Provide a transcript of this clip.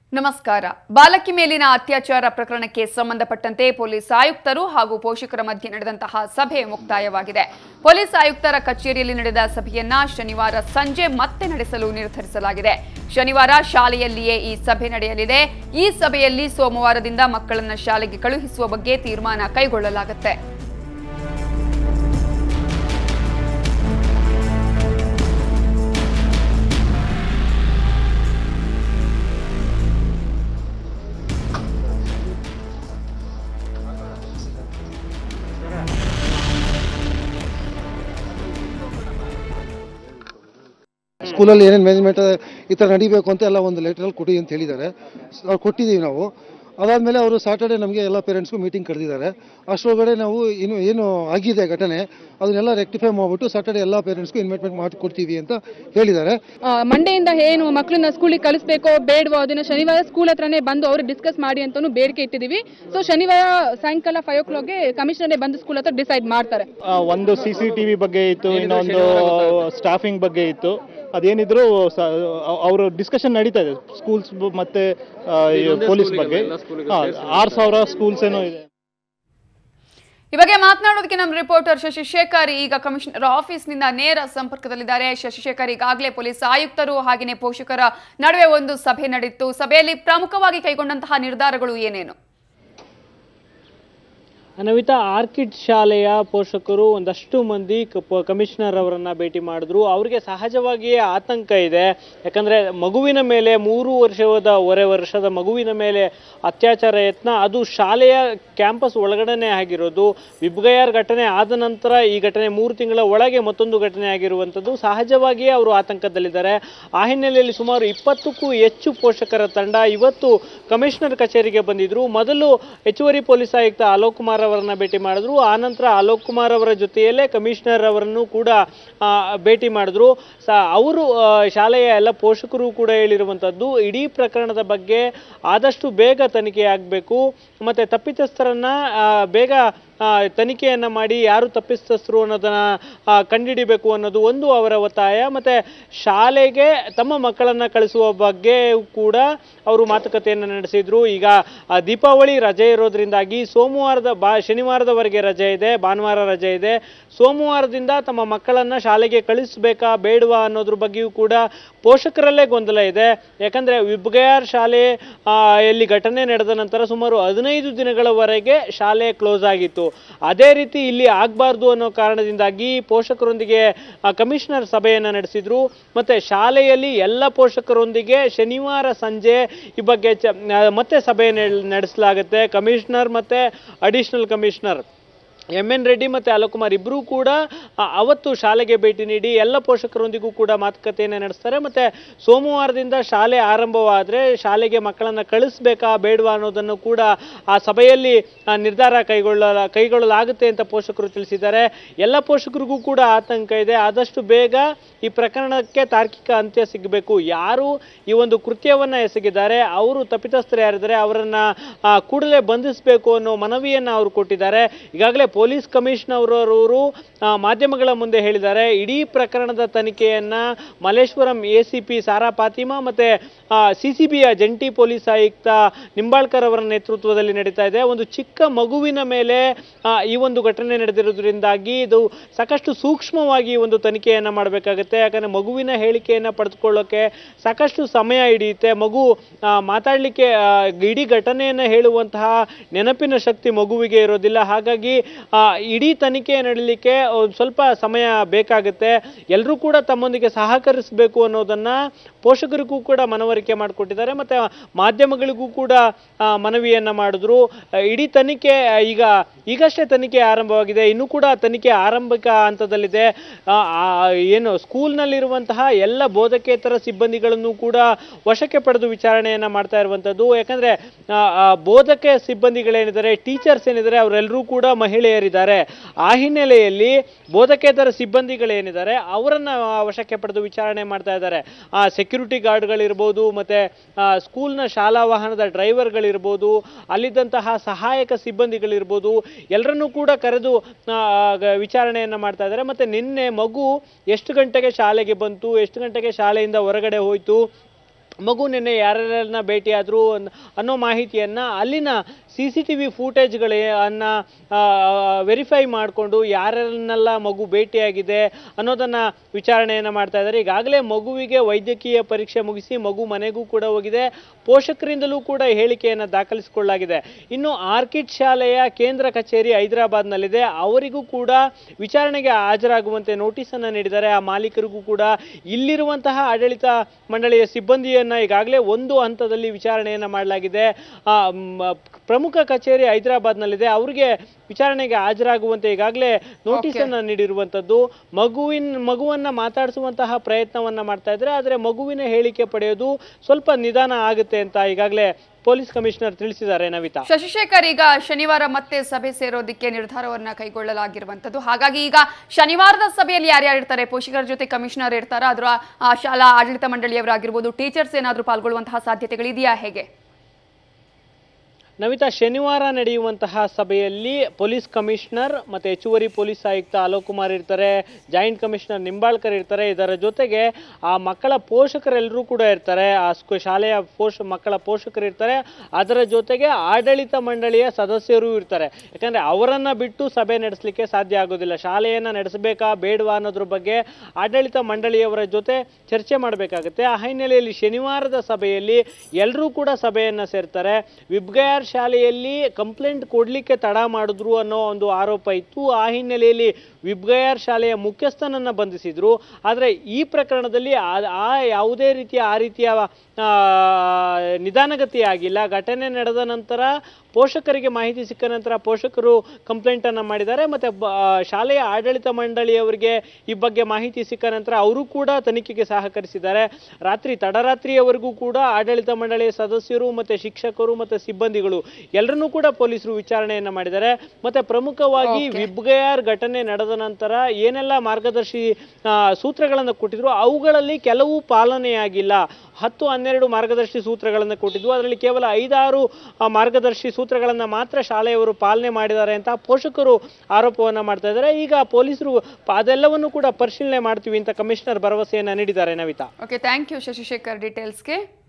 ನಮಸ್ಕಾರ ಬಾಲಕಿ ಮೇಲಿನ ಅತ್ಯಾಚಾರ ಪ್ರಕರಣಕ್ಕೆ ಸಂಬಂಧಪಟ್ಟಂತೆ ಪೊಲೀಸ್ ಆಯುಕ್ತರು ಹಾಗೂ ಪೋಷಕರ ಮಧ್ಯೆ ನಡೆದಂತಹ ಸಭೆ ಮುಕ್ತಾಯವಾಗಿದೆ ಪೊಲೀಸ್ ಆಯುಕ್ತರ ಕಚೇರಿಯಲ್ಲಿ ನಡೆದ ಸಭೆಯನ್ನ ಶನಿವಾರ ಸಂಜೆ ಮತ್ತೆ ನಡೆಸಲು ನಿರ್ಧರಿಸಲಾಗಿದೆ ಶನಿವಾರ ಶಾಲೆಯಲ್ಲಿಯೇ ಈ ಸಭೆ ನಡೆಯಲಿದೆ ಈ ಸಭೆಯಲ್ಲಿ ಸೋಮವಾರದಿಂದ ಮಕ್ಕಳನ್ನ ಶಾಲೆಗೆ ಕಳುಹಿಸುವ ಬಗ್ಗೆ ತೀರ್ಮಾನ ಕೈಗೊಳ್ಳಲಾಗುತ್ತೆ ಸ್ಕೂಲಲ್ಲಿ ಏನೇನು ಮ್ಯಾನೇಜ್ಮೆಂಟ್ ಈ ಥರ ನಡಿಬೇಕು ಅಂತ ಎಲ್ಲ ಒಂದು ಲೆಟ್ರಲ್ಲಿ ಕೊಡಿ ಅಂತ ಹೇಳಿದ್ದಾರೆ ಸ್- ನಾವು ಕೊಟ್ಟಿದ್ದೀವಿ ನಾವು ಅದಾದಮೇಲೆ ಅವರು ಸಾಟರ್ಡೆ ನಮಗೆ ಎಲ್ಲ ಪೇರೆಂಟ್ಸ್ಗೂ ಮೀಟಿಂಗ್ ಕರೆದಿದ್ದಾರೆ ಅಷ್ಟರೊಳಗಡೆ ನಾವು ಇನ್ನು ಏನು ಆಗಿದೆ ಘಟನೆ ಅದನ್ನೆಲ್ಲ ರೆಕ್ಟಿಫೈ ಮಾಡಿಬಿಟ್ಟು ಸಾಟರ್ಡೆ ಎಲ್ಲ ಪೇರೆಂಟ್ಸ್ಗೂ ಇನ್ವೈಟ್ಮೆಂಟ್ ಮಾಡಿ ಕೊಡ್ತೀವಿ ಅಂತ ಹೇಳಿದ್ದಾರೆ ಆ, ಮಂಡೆಯಿಂದ ಏನು ಮಕ್ಕಳನ್ನ ಸ್ಕೂಲಿಗೆ ಕಳಿಸ್ಬೇಕೋ ಬೇಡವೋ ಅದನ್ನ ಶನಿವಾರ ಸ್ಕೂಲ್ ಹತ್ರನೇ ಬಂದು ಅವರು ಡಿಸ್ಕಸ್ ಮಾಡಿ ಅಂತಾನು ಬೇಡಿಕೆ ಇಟ್ಟಿದ್ದೀವಿ ಸೊ ಶನಿವಾರ ಸಾಯಂಕಾಲ ಫೈವ್ ಓ ಕ್ಲಾಕ್ಗೆ ಕಮಿಷನರೇ ಬಂದು ಸ್ಕೂಲ್ ಹತ್ರ ಡಿಸೈಡ್ ಮಾಡ್ತಾರೆ ಆ, ಒಂದು ಸಿ ಸಿ ಟಿ ವಿ ಬಗ್ಗೆ ಇತ್ತು ಇನ್ನೊಂದು ಸ್ಟಾಫಿಂಗ್ ಬಗ್ಗೆ ಇತ್ತು ಅದೇನಿದ್ರು ಅವರು ಡಿಸ್ಕಷನ್ ನಡೀತಾ ಇದೆ ಸ್ಕೂಲ್ಸ್ ಮತ್ತೆ ಪೊಲೀಸ್ ಬಗ್ಗೆ ಹಾ, ಆರು ಸಾವಿರ ಸ್ಕೂಲ್ಸ್ ಏನೋ ಇದೆ ಈ ಬಗ್ಗೆ ಮಾತನಾಡೋದಕ್ಕೆ ನಮ್ಮ ರಿಪೋರ್ಟರ್ ಶಶಿಶೇಖರ್ ಈಗ ಕಮಿಷನರ್ ಆಫೀಸ್ನಿಂದ ನೇರ ಸಂಪರ್ಕದಲ್ಲಿದ್ದಾರೆ ಶಶಿಶೇಖರ್ ಈಗಾಗಲೇ ಪೊಲೀಸ್ ಆಯುಕ್ತರು ಹಾಗೆಯೇ ಪೋಷಕರ ನಡುವೆ ಒಂದು ಸಭೆ ನಡೆಯಿತು ಸಭೆಯಲ್ಲಿ ಪ್ರಮುಖವಾಗಿ ಕೈಗೊಂಡಂತಹ ನಿರ್ಧಾರಗಳು ಏನೇನು ನವಿತಾ ಆರ್ಕಿಡ್ ಶಾಲೆಯ ಪೋಷಕರು ಒಂದಷ್ಟು ಮಂದಿ ಕ- ಕಮಿಷನರ್ ಅವರನ್ನ ಭೇಟಿ ಮಾಡಿದ್ರು ಅವರಿಗೆ ಸಹಜವಾಗಿಯೇ ಆತಂಕ ಇದೆ ಯಾಕಂದ್ರೆ ಮಗುವಿನ ಮೇಲೆ ಮೂರು ವರ್ಷದ ಒರೆ ವರ್ಷದ ಮಗುವಿನ ಮೇಲೆ ಅತ್ಯಾಚಾರ ಯತ್ನ ಅದು ಶಾಲೆಯ ಕ್ಯಾಂಪಸ್ ಒಳಗಡೆನೆ ಆಗಿರೋದು ವಿಬ್ಗಯಾರ್ ಘಟನೆ ಆದ ನಂತರ ಈ ಘಟನೆ ಮೂರು ತಿಂಗಳ ಒಳಗೆ ಮತ್ತೊಂದು ಘಟನೆ ಆಗಿರುವಂಥದ್ದು ಸಹಜವಾಗಿಯೇ ಅವರು ಆತಂಕದಲ್ಲಿದ್ದಾರೆ ಆ ಹಿನ್ನೆಲೆಯಲ್ಲಿ ಸುಮಾರು ಇಪ್ಪತ್ತಕ್ಕೂ ಹೆಚ್ಚು ಪೋಷಕರ ತಂಡ ಇವತ್ತು ಕಮಿಷನರ್ ಕಚೇರಿಗೆ ಬಂದಿದ್ರು ಮೊದಲು ಹೆಚ್ಚುವರಿ ಪೊಲೀಸ್ ಆಯುಕ್ತ ಅಲೋಕ್ ಕುಮಾರ್ ಅವರನ್ನ ಭೇಟಿ ಮಾಡಿದ್ರು ಆನಂತರ ಅಲೋಕ್ ಕುಮಾರ್ ಅವರ ಜೊತೆಯಲ್ಲೇ ಕಮಿಷನರ್ ಅವರನ್ನು ಕೂಡ ಆ, ಭೇಟಿ ಮಾಡಿದ್ರು ಸ ಅವರು ಆ, ಶಾಲೆಯ ಎಲ್ಲ ಪೋಷಕರು ಕೂಡ ಹೇಳಿರುವಂಥದ್ದು ಇಡೀ ಪ್ರಕರಣದ ಬಗ್ಗೆ ಆದಷ್ಟು ಬೇಗ ತನಿಖೆ ಆಗಬೇಕು ಮತ್ತೆ ತಪ್ಪಿತಸ್ಥರನ್ನ ಆ, ಬೇಗ ಆ, ತನಿಖೆಯನ್ನ ಮಾಡಿ ಯಾರು ತಪ್ಪಿತಸ್ಥರು ಅನ್ನೋದನ್ನ ಆ, ಕಂಡುಹಿಡಿಬೇಕು ಅನ್ನೋದು ಒಂದು ಅವರ ಒತ್ತಾಯ ಮತ್ತೆ ಶಾಲೆಗೆ ತಮ್ಮ ಮಕ್ಕಳನ್ನ ಕಳಿಸುವ ಬಗ್ಗೆ ಕೂಡ ಅವರು ಮಾತುಕತೆಯನ್ನು ನಡೆಸಿದ್ರು ಈಗ ಆ, ದೀಪಾವಳಿ ರಜೆ ಇರೋದ್ರಿಂದಾಗಿ ಸೋಮವಾರದ ಬಾ ಶನಿವಾರದವರೆಗೆ ರಜೆ ಇದೆ ಭಾನುವಾರ ರಜೆ ಇದೆ ಸೋಮವಾರದಿಂದ ತಮ್ಮ ಮಕ್ಕಳನ್ನ ಶಾಲೆಗೆ ಕಳಿಸ್ಬೇಕಾ ಬೇಡವಾ ಅನ್ನೋದ್ರ ಬಗ್ಗೆಯೂ ಕೂಡ ಪೋಷಕರಲ್ಲೇ ಗೊಂದಲ ಇದೆ ಯಾಕಂದ್ರೆ ವಿಬ್ಗಯಾರ್ ಶಾಲೆ ಆ, ಎಲ್ಲಿ ಘಟನೆ ನಡೆದ ನಂತರ ಸುಮಾರು ಹದಿನೈದು ದಿನಗಳವರೆಗೆ ಶಾಲೆ ಕ್ಲೋಸ್ ಆಗಿತ್ತು ಅದೇ ರೀತಿ ಇಲ್ಲಿ ಆಗಬಾರ್ದು ಅನ್ನೋ ಕಾರಣದಿಂದಾಗಿ ಪೋಷಕರೊಂದಿಗೆ ಆ, ಕಮಿಷನರ್ ಸಭೆಯನ್ನ ನಡೆಸಿದ್ರು ಮತ್ತೆ ಶಾಲೆಯಲ್ಲಿ ಎಲ್ಲ ಪೋಷಕರೊಂದಿಗೆ ಶನಿವಾರ ಸಂಜೆ ಈ ಬಗ್ಗೆ ಚ- ಆ, ಮತ್ತೆ ಸಭೆ ನಡೆಸಲಾಗುತ್ತೆ ಕಮಿಷನರ್ ಮತ್ತೆ additional commissioner M N Reddy ಮತ್ತು ಅಲೋಕ್ ಕುಮಾರ್ ಇಬ್ಬರೂ ಕೂಡ ಆ, ಅವತ್ತು ಶಾಲೆಗೆ ಭೇಟಿ ನೀಡಿ ಎಲ್ಲ ಪೋಷಕರೊಂದಿಗೂ ಕೂಡ ಮಾತುಕತೆಯನ್ನು ನಡೆಸ್ತಾರೆ ಮತ್ತೆ ಸೋಮವಾರದಿಂದ ಶಾಲೆ ಆರಂಭವಾದರೆ ಶಾಲೆಗೆ ಮಕ್ಕಳನ್ನು ಕಳಿಸ್ಬೇಕಾ ಬೇಡವಾ ಅನ್ನೋದನ್ನು ಕೂಡ ಆ ಸಭೆಯಲ್ಲಿ ಆ, ನಿರ್ಧಾರ ಕೈಗೊಳ್ಳ ಕೈಗೊಳ್ಳಲಾಗುತ್ತೆ ಅಂತ ಪೋಷಕರು ತಿಳಿಸಿದ್ದಾರೆ ಎಲ್ಲ ಪೋಷಕರಿಗೂ ಕೂಡ ಆತಂಕ ಇದೆ ಆದಷ್ಟು ಬೇಗ ಈ ಪ್ರಕರಣಕ್ಕೆ ತಾರ್ಕಿಕ ಅಂತ್ಯ ಸಿಗಬೇಕು ಯಾರು ಈ ಒಂದು ಕೃತ್ಯವನ್ನ ಎಸಗಿದ್ದಾರೆ ಅವರು ತಪ್ಪಿತಸ್ಥರು ಯಾರಿದ್ದಾರೆ ಅವರನ್ನ ಆ, ಕೂಡಲೇ ಬಂಧಿಸಬೇಕು ಅನ್ನೋ ಮನವಿಯನ್ನ ಅವರು ಕೊಟ್ಟಿದ್ದಾರೆ ಈಗಾಗಲೇ ಪೊಲೀಸ್ ಕಮಿಷನರ್ ಅವರು ಆ, ಮಾಧ್ಯಮಗಳ ಮುಂದೆ ಹೇಳಿದ್ದಾರೆ ಇಡೀ ಪ್ರಕರಣದ ತನಿಖೆಯನ್ನ Malleshwaram A C P Sara Fatima ಮತ್ತೆ ಸಿ ಸಿ ಬಿಯ ಜಂಟಿ ಪೊಲೀಸ್ ಆಯುಕ್ತ ನಿಂಬಾಳ್ಕರ್ ಅವರ ನೇತೃತ್ವದಲ್ಲಿ ನಡೀತಾ ಇದೆ ಒಂದು ಚಿಕ್ಕ ಮಗುವಿನ ಮೇಲೆ ಆ, ಈ ಒಂದು ಘಟನೆ ನಡೆದಿರೋದ್ರಿಂದಾಗಿ ಇದು ಸಾಕಷ್ಟು ಸೂಕ್ಷ್ಮವಾಗಿ ಈ ಒಂದು ತನಿಖೆಯನ್ನ ಮಾಡಬೇಕಾಗುತ್ತೆ ಯಾಕಂದ್ರೆ ಮಗುವಿನ ಹೇಳಿಕೆಯನ್ನ ಪಡೆದುಕೊಳ್ಳೋಕೆ ಸಾಕಷ್ಟು ಸಮಯ ಹಿಡಿಯುತ್ತೆ ಮಗು ಆ, ಮಾತಾಡ್ಲಿಕ್ಕೆ ಆ, ಇಡೀ ಘಟನೆಯನ್ನ ಹೇಳುವಂತಹ ನೆನಪಿನ ಶಕ್ತಿ ಮಗುವಿಗೆ ಇರೋದಿಲ್ಲ ಹಾಗಾಗಿ ಆ, ಇಡೀ ತನಿಖೆ ನಡೀಲಿಕ್ಕೆ ಒಂದ್ ಸ್ವಲ್ಪ ಸಮಯ ಬೇಕಾಗುತ್ತೆ ಎಲ್ಲರೂ ಕೂಡ ತಮ್ಮೊಂದಿಗೆ ಸಹಕರಿಸಬೇಕು ಅನ್ನೋದನ್ನ ಪೋಷಕರಿಗೂ ಕೂಡ ಮನವರಿಕೆ ಮಾಡಿಕೊಟ್ಟಿದ್ದಾರೆ ಮತ್ತೆ ಮಾಧ್ಯಮಗಳಿಗೂ ಕೂಡ ಆ, ಮನವಿಯನ್ನ ಮಾಡಿದ್ರು ಆ, ಇಡೀ ತನಿಖೆ ಆ, ಈಗ ಈಗಷ್ಟೇ ತನಿಖೆ ಆರಂಭವಾಗಿದೆ ಇನ್ನೂ ಕೂಡ ತನಿಖೆ ಆರಂಭಿಕ ಹಂತದಲ್ಲಿದೆ ಆ, ಆ, ಏನು ಸ್ಕೂಲ್ನಲ್ಲಿರುವಂತಹ ಎಲ್ಲ ಬೋಧಕೇತರ ಸಿಬ್ಬಂದಿಗಳನ್ನು ಕೂಡ ವಶಕ್ಕೆ ಪಡೆದು ವಿಚಾರಣೆಯನ್ನ ಮಾಡ್ತಾ ಇರುವಂತದ್ದು ಯಾಕಂದ್ರೆ ಆ, ಆ, ಬೋಧಕ ಸಿಬ್ಬಂದಿಗಳೇನಿದ್ದಾರೆ ಟೀಚರ್ಸ್ ಏನಿದ್ದಾರೆ ಅವರೆಲ್ಲರೂ ಕೂಡ ಮಹಿಳೆಯರಿದ್ದಾರೆ ಆ ಹಿನ್ನೆಲೆಯಲ್ಲಿ ಬೋಧಕೇತರ ಸಿಬ್ಬಂದಿಗಳೇನಿದ್ದಾರೆ ಅವರನ್ನ ಆ, ವಶಕ್ಕೆ ಪಡೆದು ವಿಚಾರಣೆ ಮಾಡ್ತಾ ಇದ್ದಾರೆ ಆ ಸೆಕ್ಯೂರಿಟಿ ಗಾರ್ಡ್ಗಳಿರ್ಬೋದು ಮತ್ತೆ ಆ, ಸ್ಕೂಲ್ನ ಶಾಲಾ ವಾಹನದ ಡ್ರೈವರ್ಗಳಿರ್ಬೋದು ಅಲ್ಲಿದ್ದಂತಹ ಸಹಾಯಕ ಸಿಬ್ಬಂದಿಗಳಿರ್ಬೋದು ಎಲ್ಲರನ್ನೂ ಕೂಡ ಕರೆದು ಆ, ಗ- ವಿಚಾರಣೆಯನ್ನ ಮಾಡ್ತಾ ಇದ್ದಾರೆ ಮತ್ತೆ ನಿನ್ನೆ ಮಗು ಎಷ್ಟು ಗಂಟೆಗೆ ಶಾಲೆಗೆ ಬಂತು ಎಷ್ಟು ಗಂಟೆಗೆ ಶಾಲೆಯಿಂದ ಹೊರಗಡೆ ಹೋಯ್ತು ಮಗು ನಿನ್ನೆ ಯಾರ್ಯಾರನ್ನ ಭೇಟಿಯಾದ್ರು ಅನ್- ಅನ್ನೋ ಮಾಹಿತಿಯನ್ನ ಅಲ್ಲಿನ ಸಿ ಸಿ ಟಿ ವಿ ಫೂಟೇಜ್ಗಳನ್ನ ವೆರಿಫೈ ಮಾಡಿಕೊಂಡು ಯಾರ್ಯಾರನ್ನೆಲ್ಲ ಮಗು ಭೇಟಿಯಾಗಿದೆ ಅನ್ನೋದನ್ನ ವಿಚಾರಣೆಯನ್ನ ಮಾಡ್ತಾ ಇದ್ದಾರೆ ಈಗಾಗಲೇ ಮಗುವಿಗೆ ವೈದ್ಯಕೀಯ ಪರೀಕ್ಷೆ ಮುಗಿಸಿ ಮಗು ಮನೆಗೂ ಕೂಡ ಹೋಗಿದೆ ಪೋಷಕರಿಂದಲೂ ಕೂಡ ಹೇಳಿಕೆಯನ್ನು ದಾಖಲಿಸಿಕೊಳ್ಳಲಾಗಿದೆ ಇನ್ನು ಆರ್ಕಿಡ್ ಶಾಲೆಯ ಕೇಂದ್ರ ಕಚೇರಿ ಹೈದರಾಬಾದ್ನಲ್ಲಿದೆ ಅವರಿಗೂ ಕೂಡ ವಿಚಾರಣೆಗೆ ಹಾಜರಾಗುವಂತೆ ನೋಟಿಸ್ ಅನ್ನ ನೀಡಿದ್ದಾರೆ ಆ ಮಾಲೀಕರಿಗೂ ಕೂಡ ಇಲ್ಲಿರುವಂತಹ ಆಡಳಿತ ಮಂಡಳಿಯ ಸಿಬ್ಬಂದಿಯನ್ನ ಈಗಾಗಲೇ ಒಂದು ಹಂತದಲ್ಲಿ ವಿಚಾರಣೆಯನ್ನ ಮಾಡಲಾಗಿದೆ ಆ, ಮ್, ಪ್ರಮುಖ ಕಚೇರಿ ಹೈದರಾಬಾದ್ನಲ್ಲಿದೆ ಅವರಿಗೆ ವಿಚಾರಣೆಗೆ ಹಾಜರಾಗುವಂತೆ ಈಗಾಗಲೇ ನೋಟಿಸ್ ಅನ್ನ ನೀಡಿರುವಂತದ್ದು ಮಗುವಿನ ಮಗುವನ್ನ ಮಾತಾಡಿಸುವಂತಹ ಪ್ರಯತ್ನವನ್ನ ಮಾಡ್ತಾ ಇದ್ದಾರೆ ಆದರೆ ಮಗುವಿನ ಹೇಳಿಕೆ ಪಡೆಯೋದು ಸ್ವಲ್ಪ ನಿಧಾನ ಆಗುತ್ತೆ ಅಂತ ಈಗಾಗಲೇ ಪೊಲೀಸ್ ಕಮಿಷನರ್ ತಿಳಿಸಿದ್ದಾರೆ ನವಿತಾ ಶಶಿಶೇಖರ್ ಈಗ ಶನಿವಾರ ಮತ್ತೆ ಸಭೆ ಸೇರೋದಕ್ಕೆ ನಿರ್ಧಾರವನ್ನ ಕೈಗೊಳ್ಳಲಾಗಿರುವಂತದ್ದು ಹಾಗಾಗಿ ಈಗ ಶನಿವಾರದ ಸಭೆಯಲ್ಲಿ ಯಾರ್ಯಾರು ಇರ್ತಾರೆ ಪೋಷಕರ ಜೊತೆ ಕಮಿಷನರ್ ಇರ್ತಾರ ಅದರ ಆ, ಶಾಲಾ ಆಡಳಿತ ಮಂಡಳಿಯವರಾಗಿರ್ಬೋದು ಟೀಚರ್ಸ್ ಏನಾದರೂ ಪಾಲ್ಗೊಳ್ಳುವಂತಹ ಸಾಧ್ಯತೆಗಳಿದೆಯಾ ಹೇಗೆ ನವಿತಾ ಶನಿವಾರ ನಡೆಯುವಂತಹ ಸಭೆಯಲ್ಲಿ ಪೊಲೀಸ್ ಕಮಿಷನರ್ ಮತ್ತೆ ಹೆಚ್ಚುವರಿ ಪೊಲೀಸ್ ಆಯುಕ್ತ ಅಲೋಕ್ ಕುಮಾರ್ ಇರ್ತಾರೆ ಜಾಯಿಂಟ್ ಕಮಿಷನರ್ ನಿಂಬಾಳ್ಕರ್ ಇರ್ತಾರೆ ಇದರ ಜೊತೆಗೆ ಆ ಮಕ್ಕಳ ಪೋಷಕರೆಲ್ಲರೂ ಕೂಡ ಇರ್ತಾರೆ ಆ ಸ್ಕೂ- ಶಾಲೆಯ ಪೋಷ ಮಕ್ಕಳ ಪೋಷಕರು ಇರ್ತಾರೆ ಅದರ ಜೊತೆಗೆ ಆಡಳಿತ ಮಂಡಳಿಯ ಸದಸ್ಯರು ಇರ್ತಾರೆ ಯಾಕಂದ್ರೆ ಅವರನ್ನ ಬಿಟ್ಟು ಸಭೆ ನಡೆಸಲಿಕ್ಕೆ ಸಾಧ್ಯ ಆಗೋದಿಲ್ಲ ಶಾಲೆಯನ್ನ ನಡೆಸಬೇಕಾ ಬೇಡವಾ ಅನ್ನೋದ್ರ ಬಗ್ಗೆ ಆಡಳಿತ ಮಂಡಳಿಯವರ ಜೊತೆ ಚರ್ಚೆ ಮಾಡಬೇಕಾಗುತ್ತೆ ಆ ಹಿನ್ನೆಲೆಯಲ್ಲಿ ಶನಿವಾರದ ಸಭೆಯಲ್ಲಿ ಎಲ್ಲರೂ ಕೂಡ ಸಭೆಯನ್ನ ಸೇರ್ತಾರೆ ವಿಬ್ಗಯಾರ್ ಶಾಲೆಯಲ್ಲಿ ಕಂಪ್ಲೇಂಟ್ ಕೊಡ್ಲಿಕ್ಕೆ ತಡ ಮಾಡಿದ್ರು ಅನ್ನೋ ಒಂದು ಆರೋಪ ಇತ್ತು ಆ ಹಿನ್ನೆಲೆಯಲ್ಲಿ ವಿಬ್ಗಯಾರ್ ಶಾಲೆಯ ಮುಖ್ಯಸ್ಥನನ್ನ ಬಂಧಿಸಿದ್ರು ಆದರೆ ಈ ಪ್ರಕರಣದಲ್ಲಿ ಆ- ಆ ಯಾವುದೇ ರೀತಿಯ ಆ ರೀತಿಯ ಆ, ನಿಧಾನಗತಿ ಆಗಿಲ್ಲ ಘಟನೆ ನಡೆದ ನಂತರ ಪೋಷಕರಿಗೆ ಮಾಹಿತಿ ಸಿಕ್ಕ ನಂತರ ಪೋಷಕರು ಕಂಪ್ಲೇಂಟ್ ಅನ್ನ ಮಾಡಿದ್ದಾರೆ ಮತ್ತೆ ಬ- ಆ, ಶಾಲೆಯ ಆಡಳಿತ ಮಂಡಳಿಯವರಿಗೆ ಈ ಬಗ್ಗೆ ಮಾಹಿತಿ ಸಿಕ್ಕ ನಂತರ ಅವರು ಕೂಡ ತನಿಖೆಗೆ ಸಹಕರಿಸಿದ್ದಾರೆ ರಾತ್ರಿ ತಡರಾತ್ರಿಯವರೆಗೂ ಕೂಡ ಆಡಳಿತ ಮಂಡಳಿಯ ಸದಸ್ಯರು ಮತ್ತೆ ಶಿಕ್ಷಕರು ಮತ್ತೆ ಸಿಬ್ಬಂದಿಗಳು ಎಲ್ಲರನ್ನೂ ಕೂಡ ಪೊಲೀಸರು ವಿಚಾರಣೆಯನ್ನ ಮಾಡಿದ್ದಾರೆ ಮತ್ತೆ ಪ್ರಮುಖವಾಗಿ ವಿಬ್ಗಯಾರ್ ಘಟನೆ ನಡೆದ ನಂತರ ಏನೆಲ್ಲ ಮಾರ್ಗದರ್ಶಿ ಆ, ಸೂತ್ರಗಳನ್ನು ಕೊಟ್ಟಿದ್ರು ಅವುಗಳಲ್ಲಿ ಕೆಲವು ಪಾಲನೆಯಾಗಿಲ್ಲ ಹತ್ತು ಹನ್ನೆರಡು ಮಾರ್ಗದರ್ಶಿ ಸೂತ್ರಗಳನ್ನು ಕೊಟ್ಟಿದ್ವು ಅದರಲ್ಲಿ ಕೇವಲ ಐದಾರು ಆ, ಮಾರ್ಗದರ್ಶಿ ಸೂತ್ರಗಳನ್ನು ಮಾತ್ರ ಶಾಲೆಯವರು ಪಾಲನೆ ಮಾಡಿದ್ದಾರೆ ಅಂತ ಪೋಷಕರು ಆರೋಪವನ್ನ ಮಾಡ್ತಾ ಇದ್ದಾರೆ ಈಗ ಪೊಲೀಸರು ಪ- ಅದೆಲ್ಲವನ್ನು ಕೂಡ ಪರಿಶೀಲನೆ ಮಾಡ್ತೀವಿ ಅಂತ ಕಮಿಷನರ್ ಭರವಸೆಯನ್ನ ನೀಡಿದ್ದಾರೆ Navitha okay thank you Shashishekhar ಡೀಟೇಲ್ಸ್ಗೆ